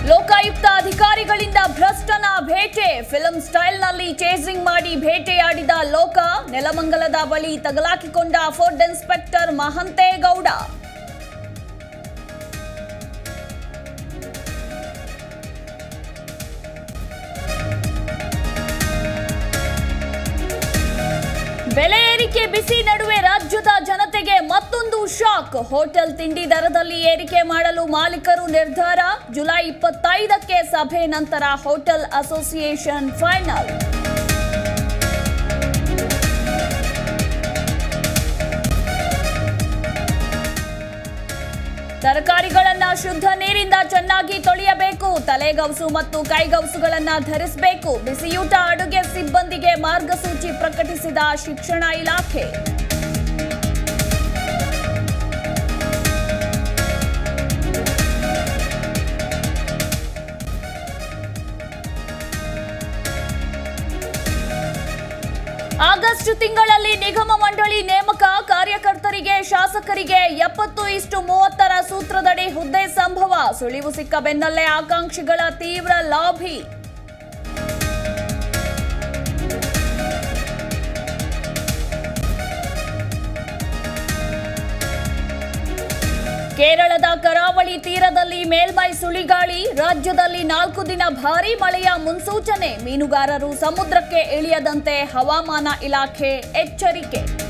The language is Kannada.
ಲೋಕಾಯುಕ್ತ ಅಧಿಕಾರಿಗಳಿಂದ ಭ್ರಷ್ಟನ ಭೇಟೆ ಫಿಲ್ಮ್ ಸ್ಟೈಲ್ನಲ್ಲಿ ಚೇಸಿಂಗ್ ಮಾಡಿ ಭೇಟೆಯಾಡಿದ ಲೋಕ ನೆಲಮಂಗಲದ ಬಳಿ ತಗಲಾಕಿಕೊಂಡ ಫುಡ್ ಇನ್ಸ್ಪೆಕ್ಟರ್ ಮಹಂತೇಗೌಡ ಬೆಲೆ ಏರಿಕೆ ಬಿಸಿ ನಡುವೆ ರಾಜ್ಯದ ಜನತೆಗೆ ಮತ್ತೊಂದು ಶಾಕ್ ಹೋಟೆಲ್ ತಿಂಡಿ ದರದಲ್ಲಿ ಏರಿಕೆ ಮಾಡಲು ಮಾಲೀಕರು ನಿರ್ಧಾರ ಜುಲೈ ಇಪ್ಪತ್ತೈದಕ್ಕೆ ಸಭೆ ನಂತರ ಹೋಟೆಲ್ ಅಸೋಸಿಯೇಷನ್ ಫೈನಲ್ ತರಕಾರಿಗಳನ್ನ ಶುದ್ಧ ನೀರಿಂದ ಚೆನ್ನಾಗಿ ತೊಳೆಯಬೇಕು ತಲೆಗೌಸು ಮತ್ತು ಕೈಗೌಸುಗಳನ್ನ ಧರಿಸಬೇಕು ಬಿಸಿಯೂಟ ಅಡುಗೆ ಸಿಬ್ಬಂದಿಗೆ ಮಾರ್ಗಸೂಚಿ ಪ್ರಕಟಿಸಿದ ಶಿಕ್ಷಣ ಇಲಾಖೆ ಆಗಸ್ಟ್ ತಿಂಗಳಲ್ಲಿ ನಿಗಮ ಮಂಡಳಿ ನೇಮಕ ಕಾರ್ಯಕರ್ತರಿಗೆ ಶಾಸಕರಿಗೆ ಎಪ್ಪತ್ತು ಇಷ್ಟು ಮೂವತ್ತರ ಸೂತ್ರದಡಿ ಹುದ್ದೆ ಸಂಭವ ಸುಳಿವು ಸಿಕ್ಕ ಬೆನ್ನಲ್ಲೇ ಆಕಾಂಕ್ಷಿಗಳ ತೀವ್ರ ಲಾಭಿ ಕೇರಳದ ಕರಾವಳಿ ತೀರದಲ್ಲಿ ಮೇಲ್ಮೈ ಸುಳಿಗಾಳಿ ರಾಜ್ಯದಲ್ಲಿ ನಾಲ್ಕು ದಿನ ಭಾರೀ ಮಳೆಯ ಮುನ್ಸೂಚನೆ ಮೀನುಗಾರರು ಸಮುದ್ರಕ್ಕೆ ಇಳಿಯದಂತೆ ಹವಾಮಾನ ಇಲಾಖೆ ಎಚ್ಚರಿಕೆ